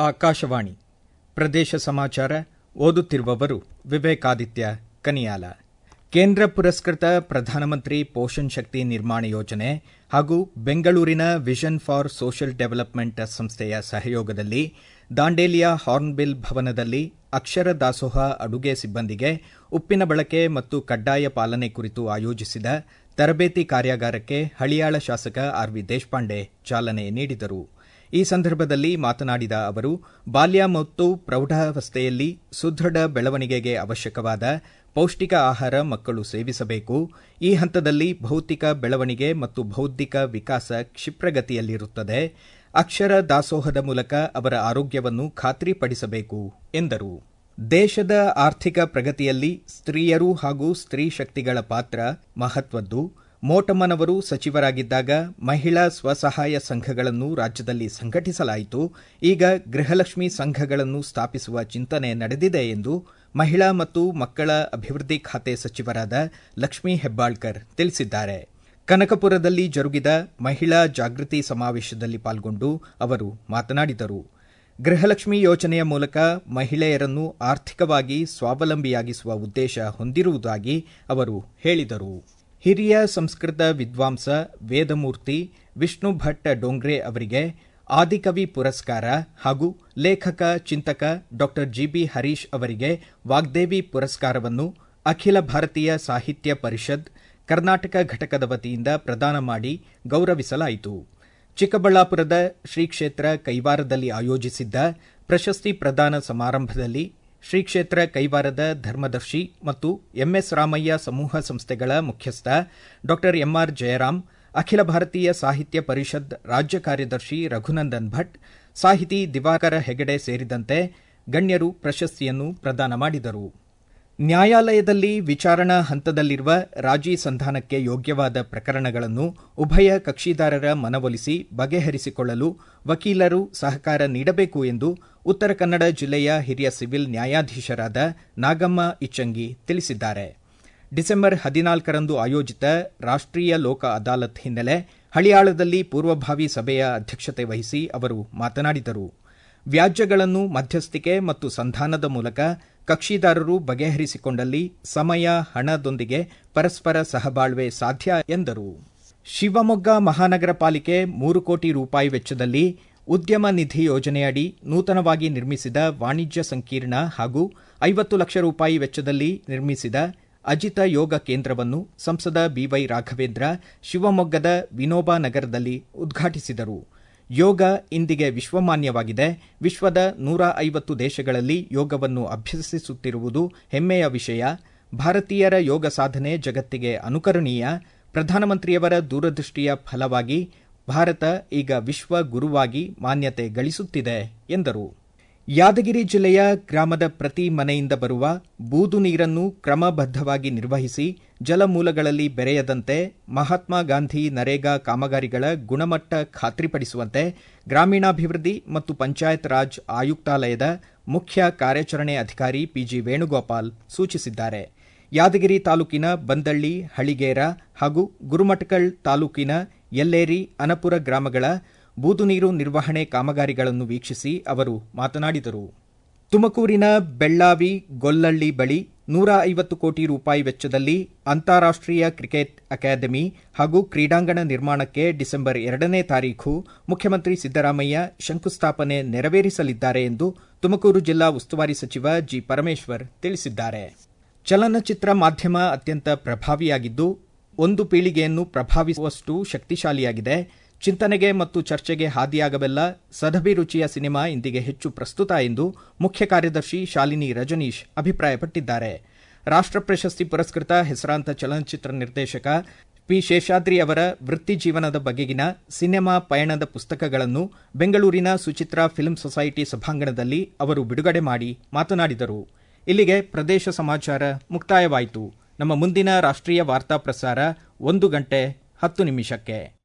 ಆಕಾಶವಾಣಿ ಪ್ರದೇಶ ಸಮಾಚಾರ ಓದುತ್ತಿರುವವರು ವಿವೇಕಾದಿತ್ಯ ಕನಿಯಾಲ ಕೇಂದ್ರ ಪುರಸ್ಕೃತ ಪ್ರಧಾನಮಂತ್ರಿ ಪೋಷಣ್ ಶಕ್ತಿ ನಿರ್ಮಾಣ ಯೋಜನೆ ಹಾಗೂ ಬೆಂಗಳೂರಿನ ವಿಷನ್ ಫಾರ್ ಸೋಷಿಯಲ್ ಡೆವಲಪ್ಮೆಂಟ್ ಸಂಸ್ಥೆಯ ಸಹಯೋಗದಲ್ಲಿ ದಾಂಡೇಲಿಯ ಹಾರ್ನ್ಬಿಲ್ ಭವನದಲ್ಲಿ ಅಕ್ಷರ ದಾಸೋಹ ಅಡುಗೆ ಸಿಬ್ಬಂದಿಗೆ ಉಪ್ಪಿನ ಬಳಕೆ ಮತ್ತು ಕಡ್ಡಾಯ ಪಾಲನೆ ಕುರಿತು ಆಯೋಜಿಸಿದ ತರಬೇತಿ ಕಾರ್ಯಾಗಾರಕ್ಕೆ ಹಳಿಯಾಳ ಶಾಸಕ ಆರ್ ವಿ ದೇಶಪಾಂಡೆ ಚಾಲನೆ ನೀಡಿದರು ಈ ಸಂದರ್ಭದಲ್ಲಿ ಮಾತನಾಡಿದ ಅವರು ಬಾಲ್ಯ ಮತ್ತು ಪ್ರೌಢಾವಸ್ಥೆಯಲ್ಲಿ ಸುದೃಢ ಬೆಳವಣಿಗೆಗೆ ಅವಶ್ಯಕವಾದ ಪೌಷ್ಟಿಕ ಆಹಾರ ಮಕ್ಕಳು ಸೇವಿಸಬೇಕು ಈ ಹಂತದಲ್ಲಿ ಭೌತಿಕ ಬೆಳವಣಿಗೆ ಮತ್ತು ಬೌದ್ಧಿಕ ವಿಕಾಸ ಕ್ಷಿಪ್ರಗತಿಯಲ್ಲಿರುತ್ತದೆ ಅಕ್ಷರ ದಾಸೋಹದ ಮೂಲಕ ಅವರ ಆರೋಗ್ಯವನ್ನು ಖಾತ್ರಿಪಡಿಸಬೇಕು ಎಂದರು ದೇಶದ ಆರ್ಥಿಕ ಪ್ರಗತಿಯಲ್ಲಿ ಸ್ತ್ರೀಯರು ಹಾಗೂ ಸ್ತ್ರೀ ಶಕ್ತಿಗಳ ಪಾತ್ರ ಮಹತ್ವದ್ದು ಮೋಟಮ್ಮನವರು ಸಚಿವರಾಗಿದ್ದಾಗ ಮಹಿಳಾ ಸ್ವಸಹಾಯ ಸಂಘಗಳನ್ನು ರಾಜ್ಯದಲ್ಲಿ ಸಂಘಟಿಸಲಾಯಿತು ಈಗ ಗೃಹಲಕ್ಷ್ಮಿ ಸಂಘಗಳನ್ನು ಸ್ಥಾಪಿಸುವ ಚಿಂತನೆ ನಡೆದಿದೆ ಎಂದು ಮಹಿಳಾ ಮತ್ತು ಮಕ್ಕಳ ಅಭಿವೃದ್ಧಿ ಖಾತೆ ಸಚಿವರಾದ ಲಕ್ಷ್ಮೀ ಹೆಬ್ಬಾಳ್ಕರ್ ತಿಳಿಸಿದ್ದಾರೆ ಕನಕಪುರದಲ್ಲಿ ಜರುಗಿದ ಮಹಿಳಾ ಜಾಗೃತಿ ಸಮಾವೇಶದಲ್ಲಿ ಪಾಲ್ಗೊಂಡು ಅವರು ಮಾತನಾಡಿದರು ಗೃಹಲಕ್ಷ್ಮಿ ಯೋಜನೆಯ ಮೂಲಕ ಮಹಿಳೆಯರನ್ನು ಆರ್ಥಿಕವಾಗಿ ಸ್ವಾವಲಂಬಿಯಾಗಿಸುವ ಉದ್ದೇಶ ಹೊಂದಿರುವುದಾಗಿ ಅವರು ಹೇಳಿದರು ಹಿರಿಯ ಸಂಸ್ಕೃತ ವಿದ್ವಾಂಸ ವೇದಮೂರ್ತಿ ವಿಷ್ಣು ಭಟ್ ಡೋಂಗ್ರೆ ಅವರಿಗೆ ಆದಿಕವಿ ಪುರಸ್ಕಾರ ಹಾಗೂ ಲೇಖಕ ಚಿಂತಕ ಡಾ ಜಿಬಿ ಹರೀಶ್ ಅವರಿಗೆ ವಾಗ್ದೇವಿ ಪುರಸ್ಕಾರವನ್ನು ಅಖಿಲ ಭಾರತೀಯ ಸಾಹಿತ್ಯ ಪರಿಷತ್ ಕರ್ನಾಟಕ ಘಟಕದ ವತಿಯಿಂದ ಪ್ರದಾನ ಮಾಡಿ ಗೌರವಿಸಲಾಯಿತು ಚಿಕ್ಕಬಳ್ಳಾಪುರದ ಶ್ರೀ ಕ್ಷೇತ್ರ ಕೈವಾರದಲ್ಲಿ ಆಯೋಜಿಸಿದ್ದ ಪ್ರಶಸ್ತಿ ಪ್ರದಾನ ಸಮಾರಂಭದಲ್ಲಿ ಶ್ರೀ ಕ್ಷೇತ್ರ ಕೈವಾರದ ಧರ್ಮದರ್ಶಿ ಮತ್ತು ಎಂಎಸ್ ರಾಮಯ್ಯ ಸಮೂಹ ಸಂಸ್ಥೆಗಳ ಮುಖ್ಯಸ್ಥ ಡಾ ಎಂಆರ್ ಜಯರಾಮ್ ಅಖಿಲ ಭಾರತೀಯ ಸಾಹಿತ್ಯ ಪರಿಷತ್ ರಾಜ್ಯ ಕಾರ್ಯದರ್ಶಿ ರಘುನಂದನ್ ಭಟ್ ಸಾಹಿತಿ ದಿವಾಕರ ಹೆಗಡೆ ಸೇರಿದಂತೆ ಗಣ್ಯರು ಪ್ರಶಸ್ತಿಯನ್ನು ಪ್ರದಾನ ಮಾಡಿದರು ನ್ಯಾಯಾಲಯದಲ್ಲಿ ವಿಚಾರಣಾ ಹಂತದಲ್ಲಿರುವ ರಾಜಿ ಸಂಧಾನಕ್ಕೆ ಯೋಗ್ಯವಾದ ಪ್ರಕರಣಗಳನ್ನು ಉಭಯ ಕಕ್ಷಿದಾರರ ಮನವೊಲಿಸಿ ಬಗೆಹರಿಸಿಕೊಳ್ಳಲು ವಕೀಲರು ಸಹಕಾರ ನೀಡಬೇಕು ಎಂದು ಉತ್ತರ ಕನ್ನಡ ಜಿಲ್ಲೆಯ ಹಿರಿಯ ಸಿವಿಲ್ ನ್ಯಾಯಾಧೀಶರಾದ ನಾಗಮ್ಮ ಇಚ್ಚಂಗಿ ತಿಳಿಸಿದ್ದಾರೆ ಡಿಸೆಂಬರ್ ಹದಿನಾಲ್ಕರಂದು ಆಯೋಜಿತ ರಾಷ್ಟೀಯ ಲೋಕ ಅದಾಲತ್ ಹಿನ್ನೆಲೆ ಹಳಿಯಾಳದಲ್ಲಿ ಪೂರ್ವಭಾವಿ ಸಭೆಯ ಅಧ್ಯಕ್ಷತೆ ವಹಿಸಿ ಅವರು ಮಾತನಾಡಿದರು ವ್ಯಾಜ್ಯಗಳನ್ನು ಮಧ್ಯಸ್ಥಿಕೆ ಮತ್ತು ಸಂಧಾನದ ಮೂಲಕ ಕಕ್ಷಿದಾರರು ಬಗೆಹರಿಸಿಕೊಂಡಲ್ಲಿ ಸಮಯ ಹಣದೊಂದಿಗೆ ಪರಸ್ಪರ ಸಹಬಾಳ್ವೆ ಸಾಧ್ಯ ಎಂದರು ಶಿವಮೊಗ್ಗ ಮಹಾನಗರ ಪಾಲಿಕೆ ಮೂರು ಕೋಟಿ ರೂಪಾಯಿ ವೆಚ್ಚದಲ್ಲಿ ಉದ್ಯಮ ನಿಧಿ ಯೋಜನೆಯಡಿ ನೂತನವಾಗಿ ನಿರ್ಮಿಸಿದ ವಾಣಿಜ್ಯ ಸಂಕೀರ್ಣ ಹಾಗೂ ಐವತ್ತು ಲಕ್ಷ ರೂಪಾಯಿ ವೆಚ್ಚದಲ್ಲಿ ನಿರ್ಮಿಸಿದ ಅಜಿತ ಯೋಗ ಕೇಂದ್ರವನ್ನು ಸಂಸದ ಬಿವೈ ರಾಘವೇಂದ್ರ ಶಿವಮೊಗ್ಗದ ವಿನೋಬಾ ನಗರದಲ್ಲಿ ಉದ್ಘಾಟಿಸಿದರು ಯೋಗ ಇಂದಿಗೆ ವಿಶ್ವಮಾನ್ಯವಾಗಿದೆ ವಿಶ್ವದ ನೂರ ಐವತ್ತು ದೇಶಗಳಲ್ಲಿ ಯೋಗವನ್ನು ಅಭ್ಯಸಿಸುತ್ತಿರುವುದು ಹೆಮ್ಮೆಯ ವಿಷಯ ಭಾರತೀಯರ ಯೋಗ ಸಾಧನೆ ಜಗತ್ತಿಗೆ ಅನುಕರಣೀಯ ಪ್ರಧಾನಮಂತ್ರಿಯವರ ದೂರದೃಷ್ಟಿಯ ಫಲವಾಗಿ ಭಾರತ ಈಗ ವಿಶ್ವ ಗುರುವಾಗಿ ಮಾನ್ಯತೆ ಗಳಿಸುತ್ತಿದೆ ಎಂದರು ಯಾದಗಿರಿ ಜಿಲ್ಲೆಯ ಗ್ರಾಮದ ಪ್ರತಿ ಮನೆಯಿಂದ ಬರುವ ಬೂದು ನೀರನ್ನು ಕ್ರಮಬದ್ದವಾಗಿ ನಿರ್ವಹಿಸಿ ಜಲಮೂಲಗಳಲ್ಲಿ ಬೆರೆಯದಂತೆ ಮಹಾತ್ಮ ಗಾಂಧಿ ನರೇಗಾ ಕಾಮಗಾರಿಗಳ ಗುಣಮಟ್ಟ ಖಾತ್ರಿಪಡಿಸುವಂತೆ ಗ್ರಾಮೀಣಾಭಿವೃದ್ಧಿ ಮತ್ತು ಪಂಚಾಯತ್ ರಾಜ್ ಆಯುಕ್ತಾಲಯದ ಮುಖ್ಯ ಕಾರ್ಯಾಚರಣೆ ಅಧಿಕಾರಿ ಪಿಜಿ ವೇಣುಗೋಪಾಲ್ ಸೂಚಿಸಿದ್ದಾರೆ ಯಾದಗಿರಿ ತಾಲೂಕಿನ ಬಂದಳ್ಳಿ ಹಳಿಗೇರ ಹಾಗೂ ಗುರುಮಠಕಲ್ ತಾಲೂಕಿನ ಯಲ್ಲೇರಿ ಅನಪುರ ಗ್ರಾಮಗಳ ಬೂದು ನೀರು ನಿರ್ವಹಣೆ ಕಾಮಗಾರಿಗಳನ್ನು ವೀಕ್ಷಿಸಿ ಅವರು ಮಾತನಾಡಿದರು ತುಮಕೂರಿನ ಬೆಳ್ಳಾವಿ ಗೊಲ್ಲಳ್ಳಿ ಬಳಿ ನೂರ ಐವತ್ತು ಕೋಟಿ ರೂಪಾಯಿ ವೆಚ್ಚದಲ್ಲಿ ಅಂತಾರಾಷ್ಟೀಯ ಕ್ರಿಕೆಟ್ ಅಕಾಡೆಮಿ ಹಾಗೂ ಕ್ರೀಡಾಂಗಣ ನಿರ್ಮಾಣಕ್ಕೆ ಡಿಸೆಂಬರ್ ಎರಡನೇ ತಾರೀಖು ಮುಖ್ಯಮಂತ್ರಿ ಸಿದ್ದರಾಮಯ್ಯ ಶಂಕುಸ್ಥಾಪನೆ ನೆರವೇರಿಸಲಿದ್ದಾರೆ ಎಂದು ತುಮಕೂರು ಜಿಲ್ಲಾ ಉಸ್ತುವಾರಿ ಸಚಿವ ಜಿ ಪರಮೇಶ್ವರ್ ತಿಳಿಸಿದ್ದಾರೆ ಚಲನಚಿತ್ರ ಮಾಧ್ಯಮ ಅತ್ಯಂತ ಪ್ರಭಾವಿಯಾಗಿದ್ದು ಒಂದು ಪೀಳಿಗೆಯನ್ನು ಪ್ರಭಾವಿಸುವಷ್ಟು ಶಕ್ತಿಶಾಲಿಯಾಗಿದೆ ಚಿಂತನೆಗೆ ಮತ್ತು ಚರ್ಚೆಗೆ ಹಾದಿಯಾಗಬಲ್ಲ ಸದಭಿರುಚಿಯ ಸಿನಿಮಾ ಇಂದಿಗೆ ಹೆಚ್ಚು ಪ್ರಸ್ತುತ ಎಂದು ಮುಖ್ಯ ಕಾರ್ಯದರ್ಶಿ ಶಾಲಿನಿ ರಜನೀಶ್ ಅಭಿಪ್ರಾಯಪಟ್ಟಿದ್ದಾರೆ ರಾಷ್ಟ ಪ್ರಶಸ್ತಿ ಪುರಸ್ಕೃತ ಹೆಸರಾಂತ ಚಲನಚಿತ್ರ ನಿರ್ದೇಶಕ ಪಿ ಶೇಷಾದ್ರಿ ಅವರ ವೃತ್ತಿ ಜೀವನದ ಬಗೆಗಿನ ಸಿನೆಮಾ ಪಯಣದ ಪುಸ್ತಕಗಳನ್ನು ಬೆಂಗಳೂರಿನ ಸುಚಿತ್ರಾ ಫಿಲ್ಮ್ ಸೊಸೈಟಿ ಸಭಾಂಗಣದಲ್ಲಿ ಅವರು ಬಿಡುಗಡೆ ಮಾಡಿ ಮಾತನಾಡಿದರು ಇಲ್ಲಿಗೆ ಪ್ರದೇಶ ಸಮಾಚಾರ ಮುಕ್ತಾಯವಾಯಿತು ನಮ್ಮ ಮುಂದಿನ ರಾಷ್ಟ್ರೀಯ ವಾರ್ತಾ ಪ್ರಸಾರ ಒಂದು ಗಂಟೆ ಹತ್ತು ನಿಮಿಷಕ್ಕೆ